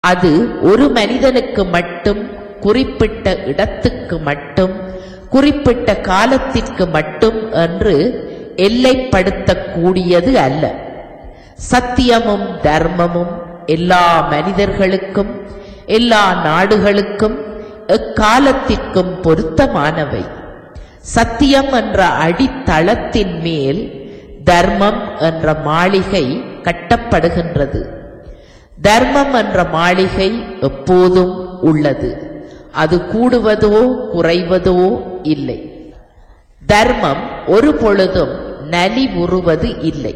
அது ஒரு மனிதனுக்கு மட்டும் குறிப்பிட்ட இடத்துக்கு மட்டும் குறிப்பிட்ட காலத்திற்கு மட்டும் என்று எல்லைப்படுத்தக்கூடியது அல்ல சத்தியமும் தர்மமும் எல்லா மனிதர்களுக்கும் எல்லா நாடுகளுக்கும் எக்காலத்திற்கும் பொருத்தமானவை சத்தியம் என்ற அடித்தளத்தின் மேல் தர்மம் என்ற மாளிகை கட்டப்படுகின்றது தர்மம் என்ற மாளிகை எப்போதும் உள்ளது அது கூடுவதோ குறைவதோ இல்லை தர்மம் ஒரு பொழுதும் நலிவுறுவது இல்லை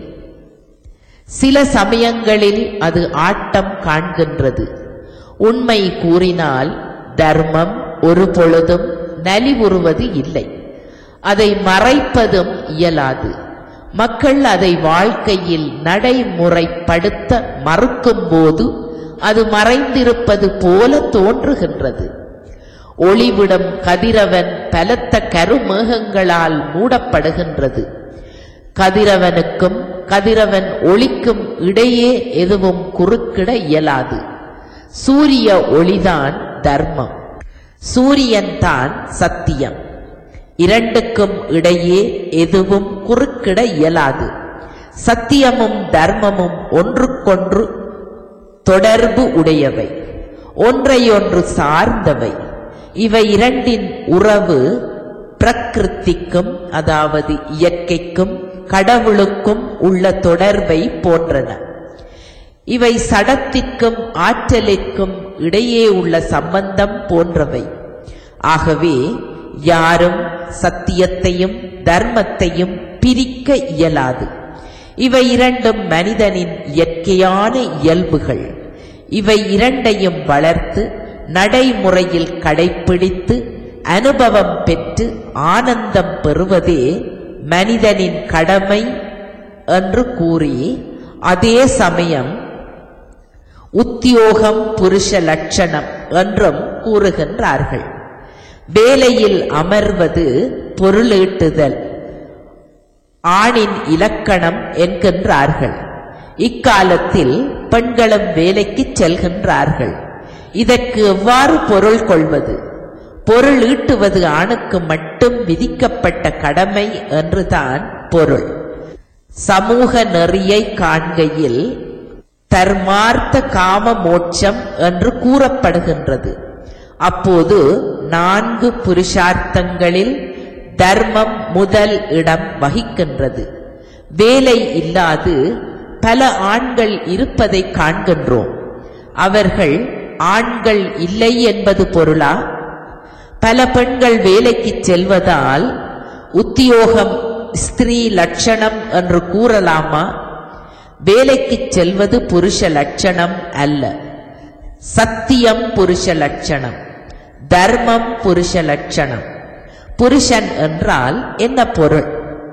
சில சமயங்களில் அது ஆட்டம் காண்கின்றது உண்மை கூறினால் தர்மம் ஒரு பொழுதும் நலிவுறுவது இல்லை அதை மறைப்பதும் இயலாது மக்கள் அதை வாழ்க்கையில் நடைமுறைப்படுத்த மறுக்கும்போது அது மறைந்திருப்பது போல தோன்றுகின்றது ஒளிவிடும் கதிரவன் பலத்த கருமேகங்களால் மூடப்படுகின்றது கதிரவனுக்கும் கதிரவன் ஒளிக்கும் இடையே எதுவும் குறுக்கிட இயலாது சூரிய ஒளிதான் தர்மம் சூரியன் தான் சத்தியம் இரண்டுக்கும் இடையே எதுவும் குறுக்கிட இயலாது சத்தியமும் தர்மமும் ஒன்றுக்கொன்று தொடர்பு உடையவை ஒன்றையொன்று சார்ந்தவை இவை இரண்டின் உறவு பிரகிருத்திக்கும் அதாவது இயற்கைக்கும் கடவுளுக்கும் உள்ள தொடர்பை போன்றன இவை சடத்திற்கும் ஆற்றலிற்கும் இடையே உள்ள சம்பந்தம் போன்றவை ஆகவே யாரும் சத்தியத்தையும் தர்மத்தையும் பிரிக்க இயலாது இவை இரண்டும் மனிதனின் இயற்கையான இயல்புகள் இவை இரண்டையும் வளர்த்து நடைமுறையில் கடைப்பிடித்து அனுபவம் பெற்று ஆனந்தம் பெறுவதே மனிதனின் கடமை என்று கூறி அதே சமயம் உத்தியோகம் புருஷ லட்சணம் என்றும் கூறுகின்றார்கள் வேலையில் அமர்வது பொருளீட்டுதல் ஆணின் இலக்கணம் என்கின்றார்கள் இக்காலத்தில் பெண்களும் வேலைக்கு செல்கின்றார்கள் இதற்கு எவ்வாறு பொருள் கொள்வது பொருள் ஈட்டுவது ஆணுக்கு மட்டும் விதிக்கப்பட்ட கடமை என்றுதான் பொருள் சமூக நெறியை காண்கையில் தர்மார்த்த காம மோட்சம் என்று கூறப்படுகின்றது அப்போது நான்கு புருஷார்த்தங்களில் தர்மம் முதல் இடம் வகிக்கின்றது வேலை இல்லாது பல ஆண்கள் இருப்பதை காண்கின்றோம் அவர்கள் ஆண்கள் இல்லை என்பது பொருளா பல பெண்கள் வேலைக்கு செல்வதால் உத்தியோகம் ஸ்திரீ லட்சணம் என்று கூறலாமா வேலைக்கு செல்வது புருஷ லட்சணம் அல்ல சத்தியம் புருஷ லட்சணம் தர்மம் புருஷ லட்சணம் புருஷன் என்றால் என்ன பொருள்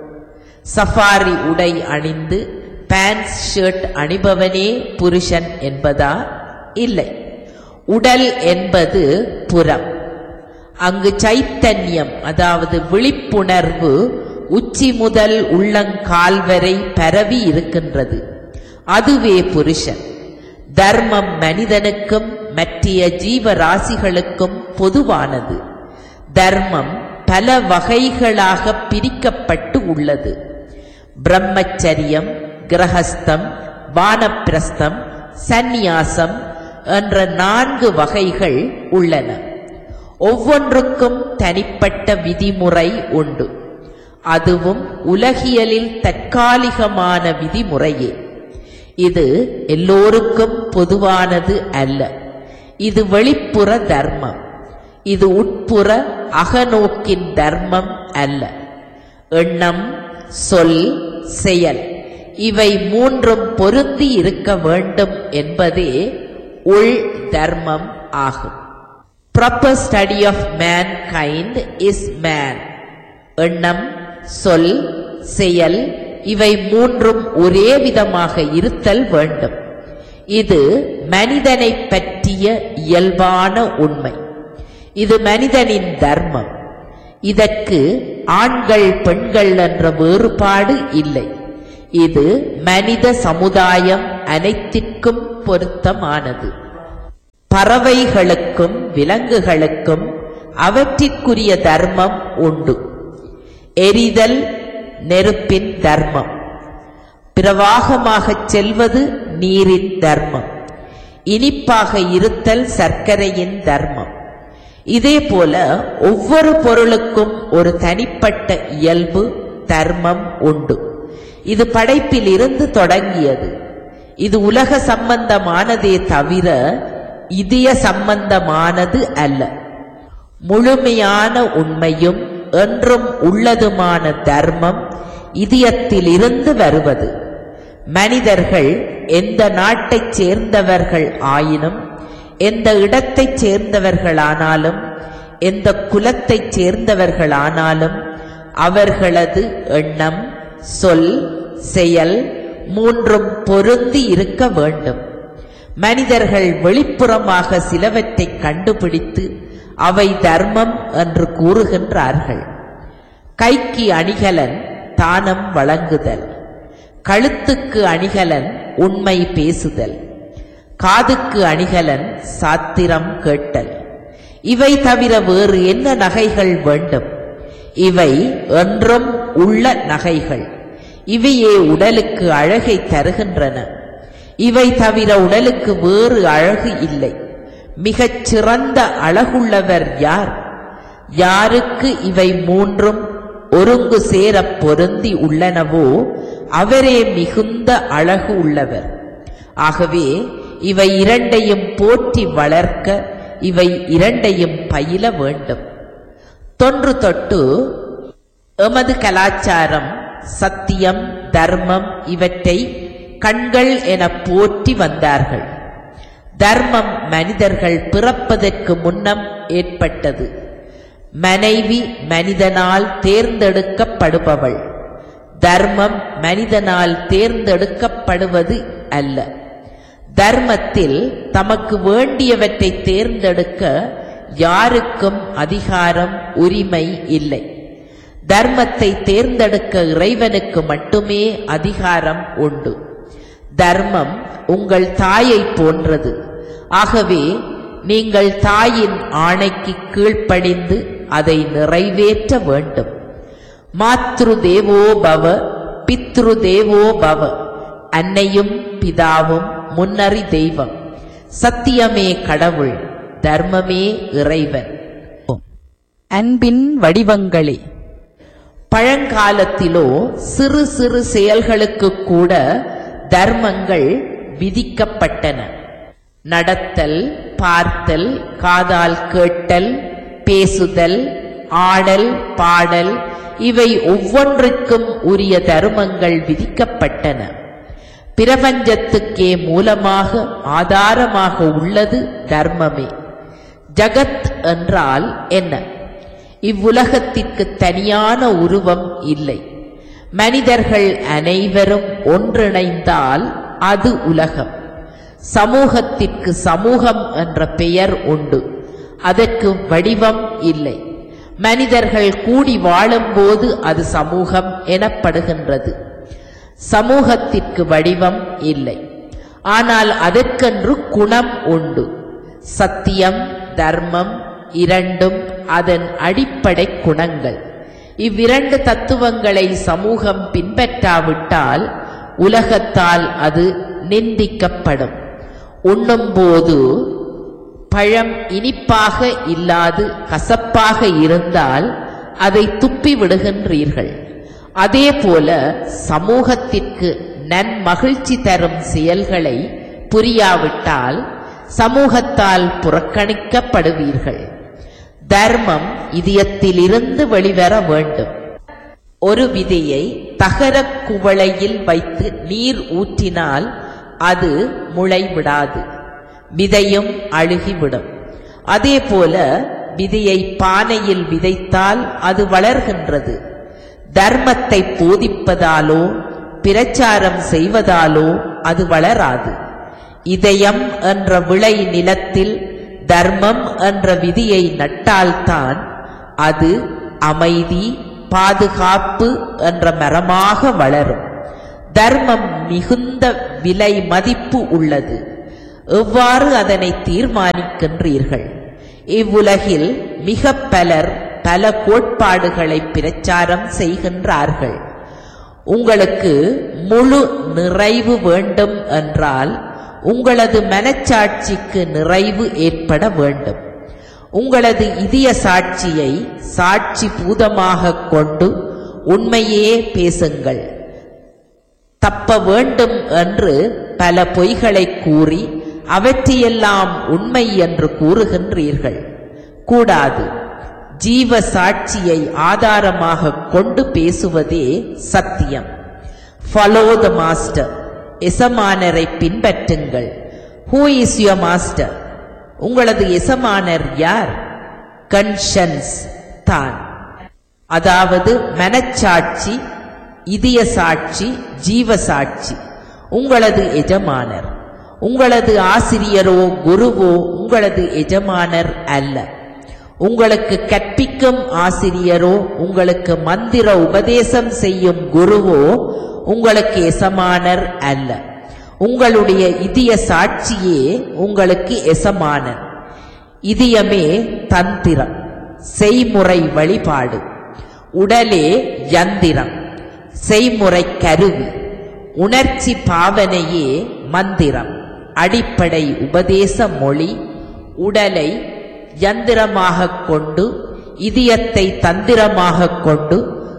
சஃபாரி உடை அணிந்து பேண்ட்ஸ் ஷர்ட் அணிபவனே புருஷன் என்பதா இல்லை உடல் என்பது புறம் அங்கு சைத்தன்யம் அதாவது விழிப்புணர்வு உச்சி முதல் உள்ளங்கால் வரை பரவி இருக்கின்றது அதுவே புருஷன் தர்மம் மனிதனுக்கும் மற்றைய ஜீவராசிகளுக்கும் பொதுவானது தர்மம் பல வகைகளாக பிரிக்கப்பட்டு உள்ளது பிரம்மச்சரியம் கிரகஸ்தம் வானப்பிரஸ்தம் சந்நியாசம் என்ற நான்கு வகைகள் உள்ளன ஒவ்வொன்றுக்கும் தனிப்பட்ட விதிமுறை உண்டு அதுவும் உலகியலில் தற்காலிகமான விதிமுறையே இது எல்லோருக்கும் பொதுவானது அல்ல இது வெளிப்புற தர்மம் இது உட்புற அகநோக்கின் தர்மம் அல்ல எண்ணம் சொல் செயல் இவை மூன்றும் பொருந்தி இருக்க வேண்டும் என்பதே உள் தர்மம் ஆகும் proper study of mankind is man எண்ணம் சொல் செயல் இவை மூன்றும் ஒரே விதமாக இருத்தல் வேண்டும் இது மனிதனை பற்றிய இயல்பான உண்மை இது மனிதனின் தர்மம் இதற்கு ஆண்கள் பெண்கள் என்ற வேறுபாடு இல்லை இது மனித சமுதாயம் அனைத்திற்கும் பொருத்தமானது பறவைகளுக்கும் விலங்குகளுக்கும் அவற்றிற்குரிய தர்மம் உண்டு எரிதல் நெருப்பின் தர்மம் பிரவாகமாகச் செல்வது நீரின் தர்மம் இனிப்பாக இருத்தல் சர்க்கரையின் தர்மம் இதேபோல ஒவ்வொரு பொருளுக்கும் ஒரு தனிப்பட்ட இயல்பு தர்மம் உண்டு இது படைப்பில் இருந்து தொடங்கியது இது உலக சம்பந்தமானதே தவிர இதய சம்பந்தமானது அல்ல முழுமையான உண்மையும் என்றும் உள்ளதுமான தர்மம் இதயத்திலிருந்து வருவது மனிதர்கள் எந்த நாட்டைச் சேர்ந்தவர்கள் ஆயினும் எந்த இடத்தைச் சேர்ந்தவர்களானாலும் எந்த குலத்தைச் சேர்ந்தவர்களானாலும் அவர்களது எண்ணம் சொல் செயல் மூன்றும் பொருந்தி இருக்க வேண்டும் மனிதர்கள் வெளிப்புறமாக சிலவற்றை கண்டுபிடித்து அவை தர்மம் என்று கூறுகின்றார்கள் கைக்கு அணிகலன் தானம் வழங்குதல் கழுத்துக்கு அணிகலன் உண்மை பேசுதல் காதுக்கு அணிகலன் சாத்திரம் கேட்டல் இவை தவிர வேறு என்ன நகைகள் வேண்டும் இவை என்றும் உள்ள நகைகள் இவையே உடலுக்கு அழகை தருகின்றன இவை தவிர உடலுக்கு வேறு அழகு இல்லை மிகச் சிறந்த அழகுள்ளவர் யார் யாருக்கு இவை மூன்றும் ஒருங்கு சேரப் பொருந்தி உள்ளனவோ அவரே மிகுந்த அழகு உள்ளவர் ஆகவே இவை இரண்டையும் போற்றி வளர்க்க இவை இரண்டையும் பயில வேண்டும் தொன்று தொட்டு எமது கலாச்சாரம் சத்தியம் தர்மம் இவற்றை கண்கள் என போற்றி வந்தார்கள் தர்மம் மனிதர்கள் பிறப்பதற்கு முன்னம் ஏற்பட்டது மனைவி மனிதனால் தேர்ந்தெடுக்கப்படுபவள் தர்மம் மனிதனால் தேர்ந்தெடுக்கப்படுவது அல்ல தர்மத்தில் தமக்கு வேண்டியவற்றை தேர்ந்தெடுக்க யாருக்கும் அதிகாரம் உரிமை இல்லை தர்மத்தை தேர்ந்தெடுக்க இறைவனுக்கு மட்டுமே அதிகாரம் உண்டு தர்மம் உங்கள் தாயை போன்றது ஆகவே நீங்கள் தாயின் ஆணைக்கு கீழ்ப்படிந்து அதை நிறைவேற்ற வேண்டும் மாத்ரு தேவோ பவ பித்ரு தேவோ பவ அன்னையும் பிதாவும் முன்னறி தெய்வம் சத்தியமே கடவுள் தர்மமே இறைவன் அன்பின் வடிவங்களே பழங்காலத்திலோ சிறு சிறு செயல்களுக்கு கூட தர்மங்கள் விதிக்கப்பட்டன நடத்தல் பார்த்தல் காதால் கேட்டல் பேசுதல் ஆடல் பாடல் இவை ஒவ்வொன்றுக்கும் உரிய தர்மங்கள் விதிக்கப்பட்டன பிரபஞ்சத்துக்கே மூலமாக ஆதாரமாக உள்ளது தர்மமே ஜகத் என்றால் என்ன இவ்வுலகத்திற்கு தனியான உருவம் இல்லை மனிதர்கள் அனைவரும் ஒன்றிணைந்தால் அது உலகம் சமூகத்திற்கு சமூகம் என்ற பெயர் உண்டு அதற்கு வடிவம் இல்லை மனிதர்கள் கூடி வாழும்போது அது சமூகம் எனப்படுகின்றது சமூகத்திற்கு வடிவம் இல்லை ஆனால் அதற்கென்று குணம் உண்டு சத்தியம் தர்மம் இரண்டும் அதன் அடிப்படை குணங்கள் இவ்விரண்டு தத்துவங்களை சமூகம் பின்பற்றாவிட்டால் உலகத்தால் அது நிந்திக்கப்படும் உண்ணும்போது பழம் இனிப்பாக இல்லாது கசப்பாக இருந்தால் அதை துப்பி விடுகின்றீர்கள் அதேபோல சமூகத்திற்கு நன்மகிழ்ச்சி தரும் செயல்களை புரியாவிட்டால் சமூகத்தால் புறக்கணிக்கப்படுவீர்கள் தர்மம் இதயத்திலிருந்து வெளிவர வேண்டும் ஒரு விதையை தகரக் குவளையில் வைத்து நீர் ஊற்றினால் அது முளைவிடாது விதையும் அழுகிவிடும் அதேபோல விதையை பானையில் விதைத்தால் அது வளர்கின்றது தர்மத்தை போதிப்பதாலோ பிரச்சாரம் செய்வதாலோ அது வளராது இதயம் என்ற விளை நிலத்தில் தர்மம் என்ற விதியை நட்டால்தான் அது அமைதி பாதுகாப்பு என்ற மரமாக வளரும் தர்மம் மிகுந்த விலை மதிப்பு உள்ளது எவ்வாறு அதனை தீர்மானிக்கின்றீர்கள் இவ்வுலகில் மிக பலர் பல கோட்பாடுகளை பிரச்சாரம் செய்கின்றார்கள் உங்களுக்கு முழு நிறைவு வேண்டும் என்றால் உங்களது மனச்சாட்சிக்கு நிறைவு ஏற்பட வேண்டும் உங்களது இதய சாட்சியை சாட்சி பூதமாக கொண்டு உண்மையே பேசுங்கள் தப்ப வேண்டும் என்று பல பொய்களை கூறி அவற்றையெல்லாம் உண்மை என்று கூறுகின்றீர்கள் கூடாது ஜீவ சாட்சியை ஆதாரமாக கொண்டு பேசுவதே சத்தியம் ஃபாலோ த மாஸ்டர் எசமானரை பின்பற்றுங்கள் ஹூ இஸ் யுவர் மாஸ்டர் உங்களது எசமானர் யார் கன்ஷன்ஸ் தான் அதாவது மனச்சாட்சி இதய சாட்சி ஜீவ சாட்சி உங்களது எஜமானர் உங்களது ஆசிரியரோ குருவோ உங்களது எஜமானர் அல்ல உங்களுக்கு கற்பிக்கும் ஆசிரியரோ உங்களுக்கு மந்திர உபதேசம் செய்யும் குருவோ உங்களுக்கு எசமானர் அல்ல உங்களுடைய இதய சாட்சியே உங்களுக்கு எசமானர் இதயமே தந்திரம் செய்முறை வழிபாடு உடலே யந்திரம் செய்முறை கருவி உணர்ச்சி பாவனையே மந்திரம் அடிப்படை உபதேச மொழி உடலை யந்திரமாக கொண்டு இதயத்தை தந்திரமாக கொண்டு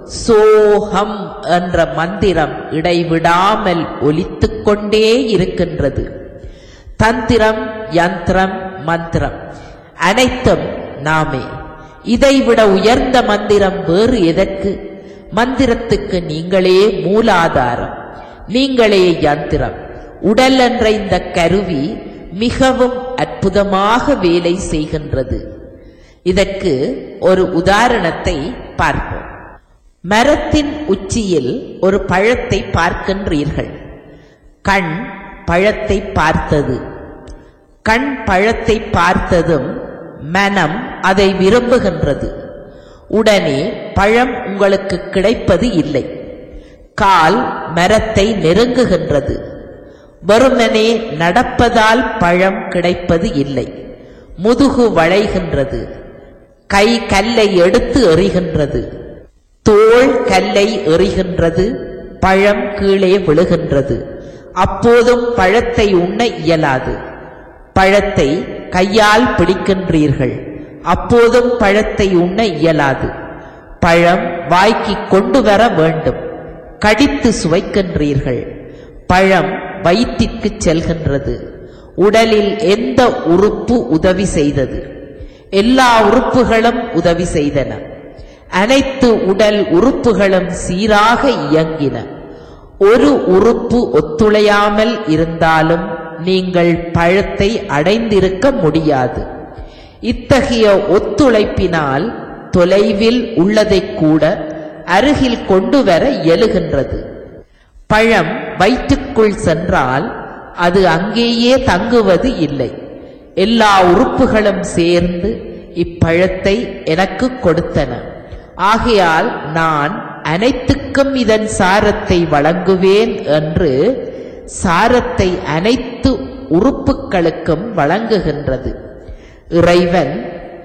சோகம் என்ற மந்திரம் இடைவிடாமல் ஒலித்துக் கொண்டே இருக்கின்றது தந்திரம் யந்திரம் மந்திரம் அனைத்தும் நாமே இதைவிட உயர்ந்த மந்திரம் வேறு எதற்கு மந்திரத்துக்கு நீங்களே மூலாதாரம் நீங்களே யந்திரம் உடல் என்ற இந்த கருவி மிகவும் அற்புதமாக வேலை செய்கின்றது இதற்கு ஒரு உதாரணத்தை பார்ப்போம் மரத்தின் உச்சியில் ஒரு பழத்தை பார்க்கின்றீர்கள் கண் பழத்தை பார்த்தது கண் பழத்தை பார்த்ததும் மனம் அதை விரும்புகின்றது உடனே பழம் உங்களுக்கு கிடைப்பது இல்லை கால் மரத்தை நெருங்குகின்றது வெறுமனே நடப்பதால் பழம் கிடைப்பது இல்லை முதுகு வளைகின்றது கை கல்லை எடுத்து எறிகின்றது தோள் கல்லை எறிகின்றது பழம் கீழே விழுகின்றது அப்போதும் பழத்தை உண்ண இயலாது பழத்தை கையால் பிடிக்கின்றீர்கள் அப்போதும் பழத்தை உண்ண இயலாது பழம் வாய்க்கு கொண்டு வர வேண்டும் கடித்து சுவைக்கின்றீர்கள் பழம் வயிற்றிற்கு செல்கின்றது உடலில் எந்த உறுப்பு உதவி செய்தது எல்லா உறுப்புகளும் உதவி செய்தன அனைத்து உடல் உறுப்புகளும் சீராக இயங்கின ஒரு உறுப்பு ஒத்துழையாமல் இருந்தாலும் நீங்கள் பழத்தை அடைந்திருக்க முடியாது இத்தகைய ஒத்துழைப்பினால் தொலைவில் உள்ளதைக் கூட அருகில் கொண்டு வர இயலுகின்றது பழம் வயிற்றுக்குள் சென்றால் அது அங்கேயே தங்குவது இல்லை எல்லா உறுப்புகளும் சேர்ந்து இப்பழத்தை எனக்கு கொடுத்தன ஆகையால் நான் அனைத்துக்கும் இதன் சாரத்தை வழங்குவேன் என்று சாரத்தை அனைத்து உறுப்புகளுக்கும் வழங்குகின்றது இறைவன்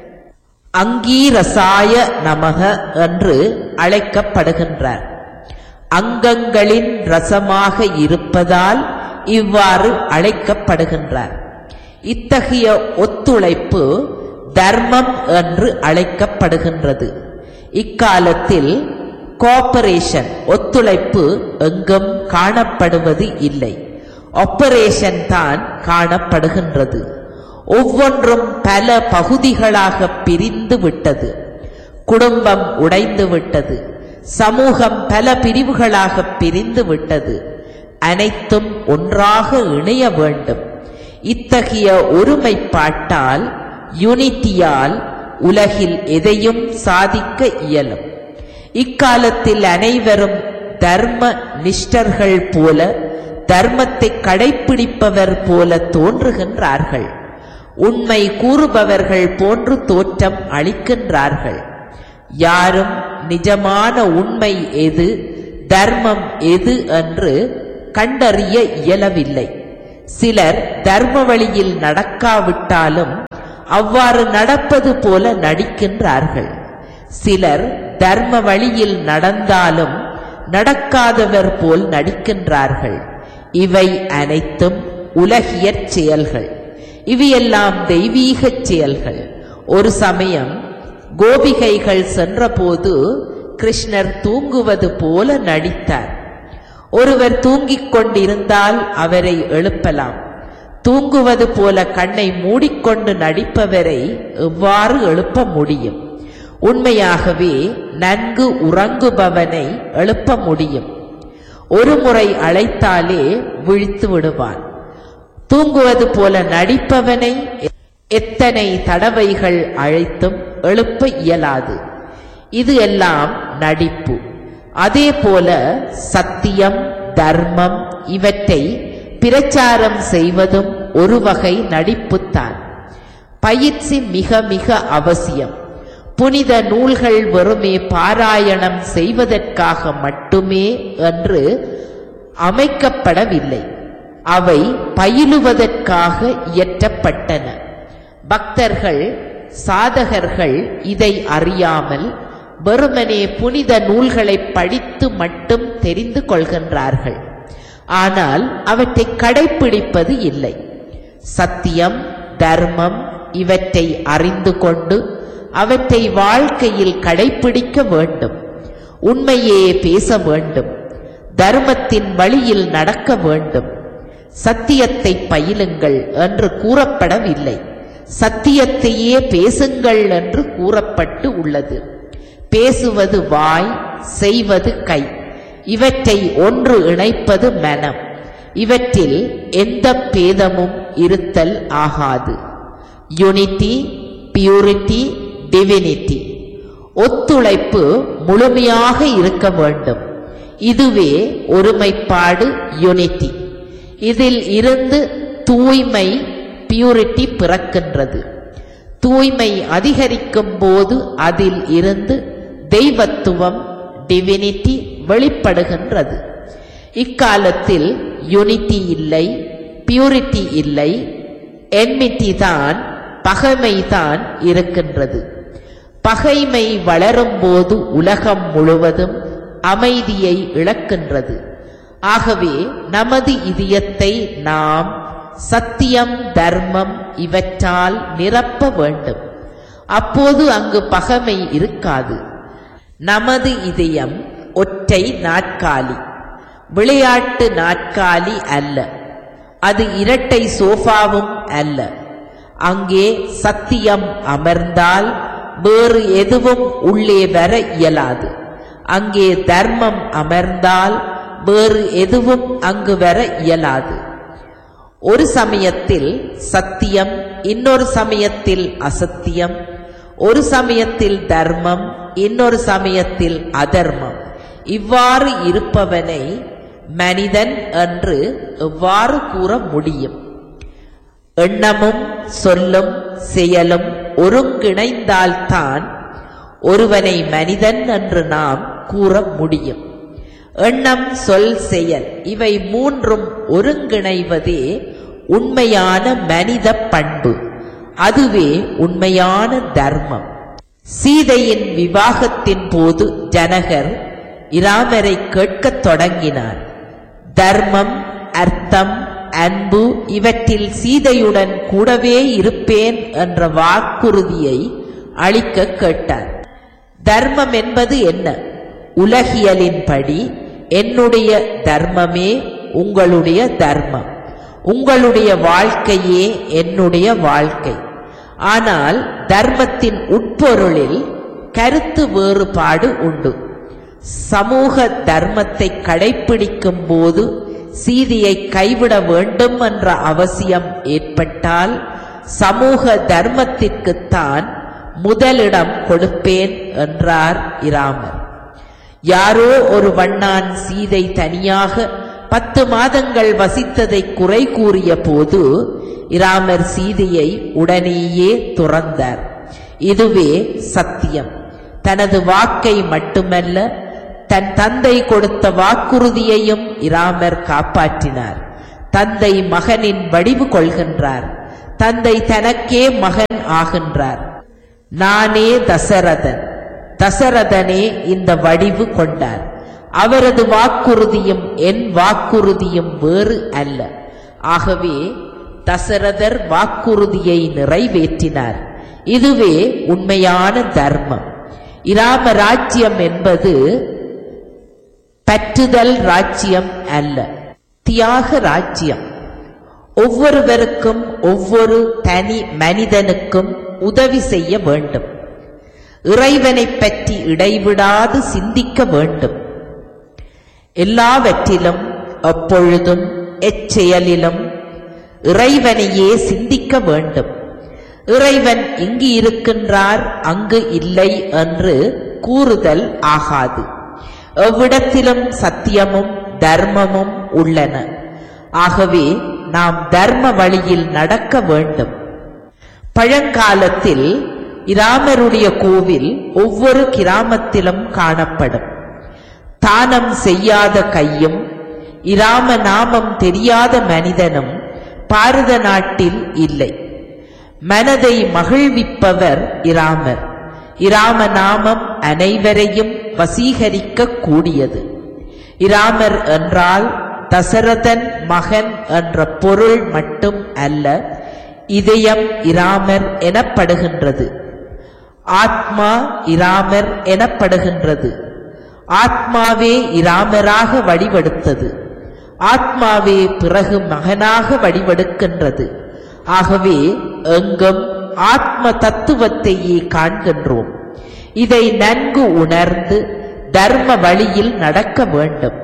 அங்கீரசாய நமக என்று அழைக்கப்படுகின்றார் அங்கங்களின் ரசமாக இருப்பதால் இவ்வாறு அழைக்கப்படுகின்றார் இத்தகைய ஒத்துழைப்பு தர்மம் என்று அழைக்கப்படுகின்றது இக்காலத்தில் கோஆபரேஷன் ஒத்துழைப்பு எங்கும் காணப்படுவது இல்லை ஆபரேஷன் தான் காணப்படுகின்றது ஒவ்வொன்றும் பல பகுதிகளாக பிரிந்து விட்டது குடும்பம் உடைந்து விட்டது சமூகம் பல பிரிவுகளாக பிரிந்து விட்டது அனைத்தும் ஒன்றாக இணைய வேண்டும் இத்தகைய ஒருமைப்பாட்டால் யூனிட்டியால் உலகில் எதையும் சாதிக்க இயலும் இக்காலத்தில் அனைவரும் தர்ம நிஷ்டர்கள் போல தர்மத்தை கடைப்பிடிப்பவர் போல தோன்றுகின்றார்கள் உண்மை கூறுபவர்கள் போன்று தோற்றம் அளிக்கின்றார்கள் யாரும் நிஜமான உண்மை எது தர்மம் எது என்று கண்டறிய இயலவில்லை சிலர் தர்ம வழியில் நடக்காவிட்டாலும் அவ்வாறு நடப்பது போல நடிக்கின்றார்கள் சிலர் தர்ம வழியில் நடந்தாலும் நடக்காதவர் போல் நடிக்கின்றார்கள் இவை அனைத்தும் உலகியற் செயல்கள் இவையெல்லாம் தெய்வீகச் செயல்கள் ஒரு சமயம் கோபிகைகள் சென்றபோது கிருஷ்ணர் தூங்குவது போல நடித்தார் ஒருவர் தூங்கிக் கொண்டிருந்தால் அவரை எழுப்பலாம் தூங்குவது போல கண்ணை மூடிக்கொண்டு நடிப்பவரை எவ்வாறு எழுப்ப முடியும் உண்மையாகவே நன்கு உறங்குபவனை எழுப்ப முடியும் ஒரு முறை அழைத்தாலே விழித்து விடுவான் தூங்குவது போல நடிப்பவனை எத்தனை தடவைகள் அழைத்தும் எழுப்ப இயலாது இது எல்லாம் நடிப்பு அதே போல சத்தியம் தர்மம் இவற்றை பிரச்சாரம் செய்வதும் ஒரு வகை நடிப்புத்தான் பயிற்சி மிக மிக அவசியம் புனித நூல்கள் வெறுமே பாராயணம் செய்வதற்காக மட்டுமே என்று அமைக்கப்படவில்லை அவை பயிலுவதற்காக இயற்றப்பட்டன பக்தர்கள் சாதகர்கள் இதை அறியாமல் வெறுமனே புனித நூல்களை படித்து மட்டும் தெரிந்து கொள்கின்றார்கள் ஆனால் அவற்றை கடைப்பிடிப்பது இல்லை சத்தியம் தர்மம் இவற்றை அறிந்து கொண்டு அவற்றை வாழ்க்கையில் கடைப்பிடிக்க வேண்டும் உண்மையே பேச வேண்டும் தர்மத்தின் வழியில் நடக்க வேண்டும் சத்தியத்தை பயிலுங்கள் என்று கூறப்படவில்லை சத்தியத்தையே பேசுங்கள் என்று கூறப்பட்டு உள்ளது பேசுவது வாய் செய்வது கை இவற்றை ஒன்று இணைப்பது மனம் இவற்றில் எந்த பேதமும் இருத்தல் ஆகாது யூனிட்டி பியூரிட்டி டிவினிட்டி ஒத்துழைப்பு முழுமையாக இருக்க வேண்டும் இதுவே ஒருமைப்பாடு யூனிட்டி இதில் இருந்து தூய்மை பியூரிட்டி பிறக்கின்றது தூய்மை அதிகரிக்கும் போது அதில் இருந்து தெய்வத்துவம் டிவினிட்டி வெளிப்படுகின்றது இக்காலத்தில் யூனிட்டி இல்லை பியூரிட்டி இல்லை என்மிட்டி தான் பகைமை தான் இருக்கின்றது பகைமை வளரும்போது உலகம் முழுவதும் அமைதியை இழக்கின்றது ஆகவே நமது இதயத்தை நாம் சத்தியம் தர்மம் இவற்றால் நிரப்ப வேண்டும் அப்போது அங்கு பகைமை இருக்காது நமது இதயம் ஒற்றை நாற்காலி விளையாட்டு நாற்காலி அல்ல அது இரட்டை சோஃபாவும் அல்ல அங்கே சத்தியம் அமர்ந்தால் வேறு எதுவும் உள்ளே வர இயலாது அங்கே தர்மம் அமர்ந்தால் வேறு எதுவும் அங்கு வர இயலாது ஒரு சமயத்தில் சத்தியம் இன்னொரு சமயத்தில் அசத்தியம் ஒரு சமயத்தில் தர்மம் இன்னொரு சமயத்தில் அதர்மம் இவ்வாறு இருப்பவனை மனிதன் என்று எவ்வாறு கூற முடியும் எண்ணமும் சொல்லும் செயலும் ஒருங்கிணைந்தால்தான் ஒருவனை மனிதன் என்று நாம் கூற முடியும் எண்ணம் சொல் செயல் இவை மூன்றும் ஒருங்கிணைவதே உண்மையான மனித பண்பு அதுவே உண்மையான தர்மம் சீதையின் விவாகத்தின் போது ஜனகர் இராமரை கேட்கத் தொடங்கினார் தர்மம் அர்த்தம் அன்பு இவற்றில் சீதையுடன் கூடவே இருப்பேன் என்ற வாக்குறுதியை அளிக்க கேட்டார் தர்மம் என்பது என்ன உலகியலின்படி என்னுடைய தர்மமே உங்களுடைய தர்மம் உங்களுடைய வாழ்க்கையே என்னுடைய வாழ்க்கை ஆனால் தர்மத்தின் உட்பொருளில் கருத்து வேறுபாடு உண்டு சமூக தர்மத்தை கடைப்பிடிக்கும் போது சீதையை கைவிட வேண்டும் என்ற அவசியம் ஏற்பட்டால் சமூக தர்மத்திற்குத்தான் முதலிடம் கொடுப்பேன் என்றார் இராமர் யாரோ ஒரு வண்ணான் சீதை தனியாக பத்து மாதங்கள் வசித்ததை குறை கூறிய போது இராமர் சீதையை உடனேயே துறந்தார் இதுவே சத்தியம் தனது வாக்கை மட்டுமல்ல தன் தந்தை கொடுத்த வாக்குறுதியையும் இராமர் காப்பாற்றினார் தந்தை மகனின் வடிவு கொள்கின்றார் தந்தை தனக்கே மகன் ஆகின்றார் நானே தசரதன் தசரதனே இந்த வடிவு கொண்டார் அவரது வாக்குறுதியும் என் வாக்குறுதியும் வேறு அல்ல ஆகவே தசரதர் வாக்குறுதியை நிறைவேற்றினார் இதுவே உண்மையான தர்மம் இராம ராஜ்யம் என்பது பற்றுதல் ராஜ்யம் அல்ல தியாக ராஜ்யம் ஒவ்வொருவருக்கும் ஒவ்வொரு தனி மனிதனுக்கும் உதவி செய்ய வேண்டும் இறைவனைப் பற்றி இடைவிடாது சிந்திக்க வேண்டும் எல்லாவற்றிலும் எப்பொழுதும் எச்செயலிலும் இறைவனையே சிந்திக்க வேண்டும் இறைவன் இங்கு இருக்கின்றார் அங்கு இல்லை என்று கூறுதல் ஆகாது எவ்விடத்திலும் சத்தியமும் தர்மமும் உள்ளன ஆகவே நாம் தர்ம வழியில் நடக்க வேண்டும் பழங்காலத்தில் இராமருடைய கோவில் ஒவ்வொரு கிராமத்திலும் காணப்படும் தானம் செய்யாத கையும் இராம நாமம் தெரியாத மனிதனும் பாரத நாட்டில் இல்லை மனதை மகிழ்விப்பவர் இராமர் இராம நாமம் அனைவரையும் வசீகரிக்க கூடியது இராமர் என்றால் தசரதன் மகன் என்ற பொருள் மட்டும் அல்ல இதயம் இராமர் எனப்படுகின்றது ஆத்மா இராமர் எனப்படுகின்றது ஆத்மாவே இராமராக வடிவெடுத்தது ஆத்மாவே பிறகு மகனாக வடிவெடுக்கின்றது ஆகவே எங்கும் ஆத்ம தத்துவத்தையே காண்கின்றோம் இதை நன்கு உணர்ந்து தர்ம வழியில் நடக்க வேண்டும்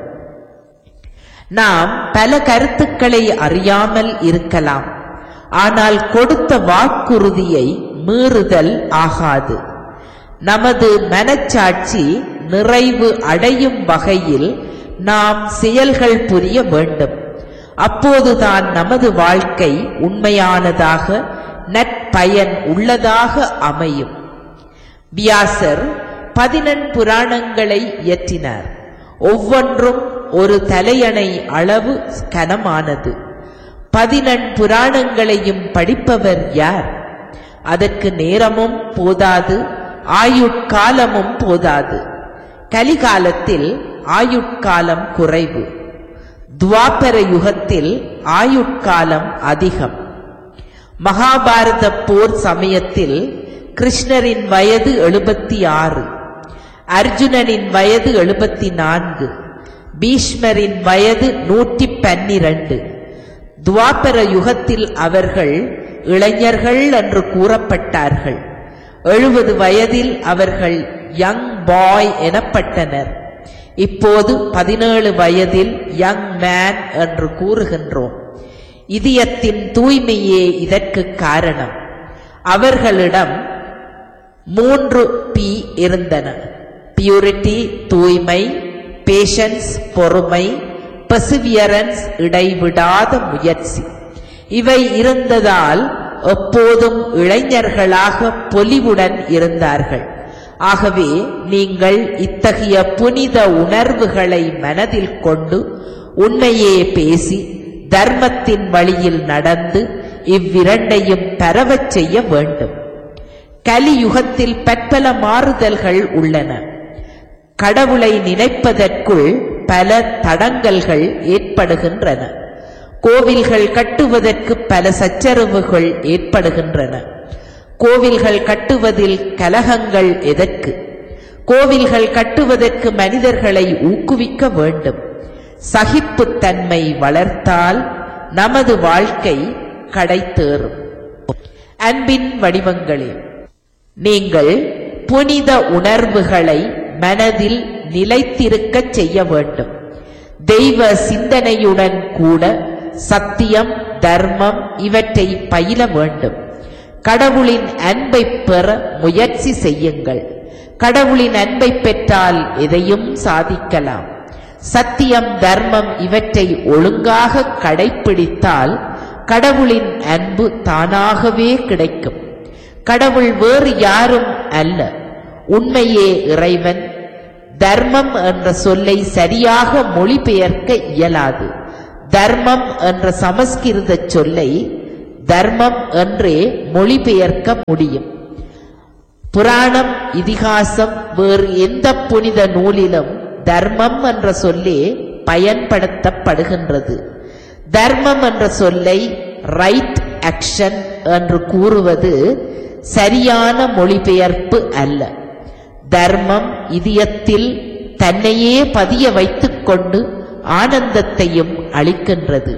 நாம் பல கருத்துக்களை அறியாமல் இருக்கலாம் ஆனால் கொடுத்த வாக்குறுதியை மீறுதல் ஆகாது நமது மனச்சாட்சி நிறைவு அடையும் வகையில் நாம் செயல்கள் புரிய வேண்டும் அப்போதுதான் நமது வாழ்க்கை உண்மையானதாக நற்பயன் உள்ளதாக அமையும் வியாசர் பதினெண் புராணங்களை இயற்றினார் ஒவ்வொன்றும் ஒரு தலையணை அளவு கனமானது பதினெண் புராணங்களையும் படிப்பவர் யார் அதற்கு நேரமும் போதாது ஆயுட்காலமும் போதாது கலிகாலத்தில் ஆயுட்காலம் குறைவு துவாபர யுகத்தில் ஆயுட்காலம் அதிகம் மகாபாரத போர் சமயத்தில் கிருஷ்ணரின் வயது எழுபத்தி ஆறு அர்ஜுனனின் வயது எழுபத்தி நான்கு பீஷ்மரின் வயது நூற்றி பன்னிரண்டு துவாபர யுகத்தில் அவர்கள் இளைஞர்கள் என்று கூறப்பட்டார்கள் எழுபது வயதில் அவர்கள் யங் பாய் எனப்பட்டனர் இப்போது பதினேழு வயதில் யங் மேன் என்று கூறுகின்றோம் இதயத்தின் தூய்மையே இதற்கு காரணம் அவர்களிடம் மூன்று பி இருந்தன பியூரிட்டி தூய்மை பேஷன்ஸ் பொறுமை பர்சிவியரன்ஸ் இடைவிடாத முயற்சி இவை இருந்ததால் எப்போதும் இளைஞர்களாக பொலிவுடன் இருந்தார்கள் ஆகவே நீங்கள் இத்தகைய புனித உணர்வுகளை மனதில் கொண்டு உண்மையே பேசி தர்மத்தின் வழியில் நடந்து இவ்விரண்டையும் பரவச் செய்ய வேண்டும் கலியுகத்தில் பற்பல மாறுதல்கள் உள்ளன கடவுளை நினைப்பதற்குள் பல தடங்கல்கள் ஏற்படுகின்றன கோவில்கள் கட்டுவதற்கு பல சச்சரவுகள் ஏற்படுகின்றன கோவில்கள் கட்டுவதில் கலகங்கள் எதற்கு கோவில்கள் கட்டுவதற்கு மனிதர்களை ஊக்குவிக்க வேண்டும் சகிப்புத்தன்மை வளர்த்தால் நமது வாழ்க்கை கடைத்தேறும் அன்பின் வடிவங்களே நீங்கள் புனித உணர்வுகளை மனதில் நிலைத்திருக்கச் செய்ய வேண்டும் தெய்வ சிந்தனையுடன் கூட சத்தியம் தர்மம் இவற்றை பயில வேண்டும் கடவுளின் அன்பை பெற முயற்சி செய்யுங்கள் கடவுளின் அன்பை பெற்றால் எதையும் சாதிக்கலாம் சத்தியம் தர்மம் இவற்றை ஒழுங்காக கடைப்பிடித்தால் கடவுளின் அன்பு தானாகவே கிடைக்கும் கடவுள் வேறு யாரும் அல்ல உண்மையே இறைவன் தர்மம் என்ற சொல்லை சரியாக மொழிபெயர்க்க இயலாது தர்மம் என்ற சமஸ்கிருத சொல்லை தர்மம் என்றே மொழிபெயர்க்க முடியும் புராணம் இதிகாசம் வேறு எந்த புனித நூலிலும் தர்மம் என்ற சொல்லே பயன்படுத்தப்படுகின்றது தர்மம் என்ற சொல்லை ரைட் ஆக்ஷன் என்று கூறுவது சரியான மொழிபெயர்ப்பு அல்ல தர்மம் இதயத்தில் தன்னையே பதிய வைத்துக்கொண்டு ஆனந்தத்தையும் அளிக்கின்றது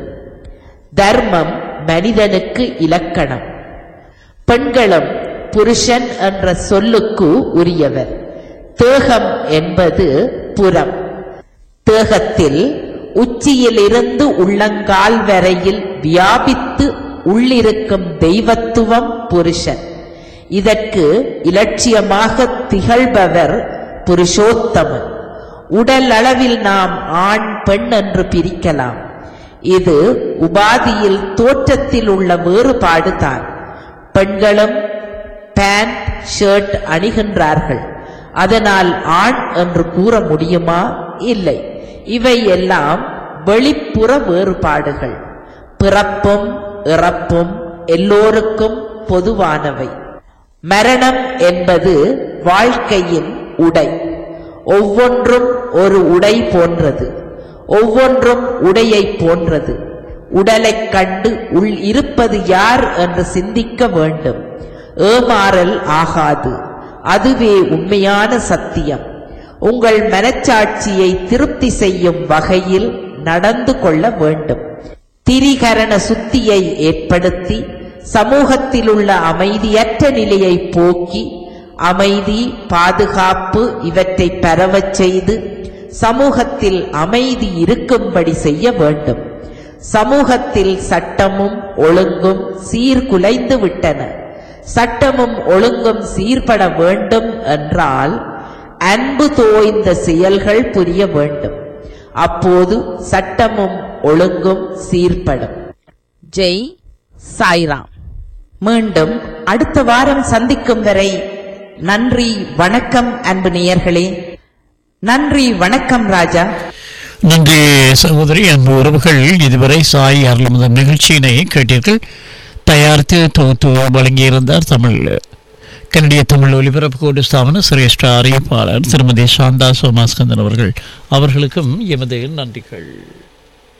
தர்மம் மனிதனுக்கு இலக்கணம் பெண்களும் புருஷன் என்ற சொல்லுக்கு உரியவர் தேகம் என்பது புறம் தேகத்தில் உச்சியிலிருந்து உள்ளங்கால் வரையில் வியாபித்து உள்ளிருக்கும் தெய்வத்துவம் புருஷன் இதற்கு இலட்சியமாக திகழ்பவர் புருஷோத்தமன் உடல் அளவில் நாம் ஆண் பெண் என்று பிரிக்கலாம் இது உபாதியில் தோற்றத்தில் உள்ள வேறுபாடு தான் பெண்களும் பேண்ட் ஷர்ட் அணிகின்றார்கள் அதனால் ஆண் என்று கூற முடியுமா இல்லை இவை எல்லாம் வெளிப்புற வேறுபாடுகள் பிறப்பும் இறப்பும் எல்லோருக்கும் பொதுவானவை மரணம் என்பது வாழ்க்கையின் உடை ஒவ்வொன்றும் ஒரு உடை போன்றது ஒவ்வொன்றும் உடையை போன்றது உடலைக் கண்டு உள் இருப்பது யார் என்று சிந்திக்க வேண்டும் ஏமாறல் ஆகாது அதுவே உண்மையான சத்தியம் உங்கள் மனச்சாட்சியை திருப்தி செய்யும் வகையில் நடந்து கொள்ள வேண்டும் திரிகரண சுத்தியை ஏற்படுத்தி சமூகத்தில் உள்ள அமைதியற்ற நிலையை போக்கி அமைதி பாதுகாப்பு இவற்றை பரவச் செய்து சமூகத்தில் அமைதி இருக்கும்படி செய்ய வேண்டும் சமூகத்தில் சட்டமும் ஒழுங்கும் சீர்குலைந்து விட்டன சட்டமும் ஒழுங்கும் சீர்பட வேண்டும் என்றால் அன்பு தோய்ந்த செயல்கள் புரிய வேண்டும் அப்போது சட்டமும் ஒழுங்கும் சீர்படும் ஜெய் சாய்ராம் மீண்டும் அடுத்த வாரம் சந்திக்கும் வரை நன்றி வணக்கம் அன்பு நேயர்களே நன்றி வணக்கம் ராஜா நன்றி சகோதரி அன்பு உறவுகள் இதுவரை சாய் அருள்முதன் நிகழ்ச்சியினை கேட்டீர்கள் தயாரித்து தொகுத்து வழங்கியிருந்தார் தமிழ் கனடிய தமிழ் ஒலிபரப்பு கோடு ஸ்தாபன சிரேஷ்ட அறிவிப்பாளர் திருமதி சாந்தா சோமாஸ்கந்தன் அவர்கள் அவர்களுக்கும் எமது நன்றிகள்